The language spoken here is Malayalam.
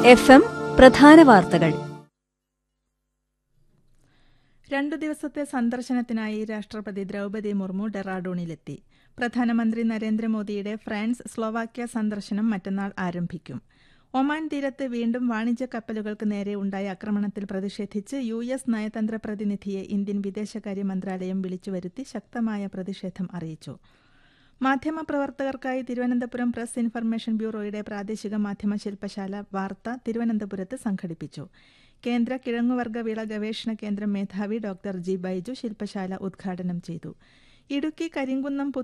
എഫ് എം പ്രധാന വാർത്തകൾ രണ്ടു ദിവസത്തെ സന്ദർശനത്തിനായി രാഷ്ട്രപതി ദ്രൗപദി മുർമു ഡെറാഡൂണിലെത്തി പ്രധാനമന്ത്രി നരേന്ദ്രമോദിയുടെ ഫ്രാൻസ് സ്ലോവാക്യ സന്ദർശനം മറ്റന്നാൾ ആരംഭിക്കും ഒമാൻ തീരത്ത് വീണ്ടും വാണിജ്യ കപ്പലുകൾക്ക് നേരെ ഉണ്ടായ ആക്രമണത്തിൽ പ്രതിഷേധിച്ച് യു എസ് നയതന്ത്ര പ്രതിനിധിയെ ഇന്ത്യൻ വിദേശകാര്യ മന്ത്രാലയം വിളിച്ചുവരുത്തി ശക്തമായ പ്രതിഷേധം അറിയിച്ചു മാധ്യമപ്രവർത്തകർക്കായി തിരുവനന്തപുരം പ്രസ് ഇൻഫർമേഷൻ ബ്യൂറോയുടെ പ്രാദേശിക മാധ്യമ ശില്പശാല വാർത്ത തിരുവനന്തപുരത്ത് സംഘടിപ്പിച്ചു കേന്ദ്ര കിഴങ്ങുവർഗ വിള ഗവേഷണ കേന്ദ്രം മേധാവി ഡോക്ടർ ജി ബൈജു ശില്പശാല ഉദ്ഘാടനം ചെയ്തു ഇടുക്കി കരിങ്കുന്നം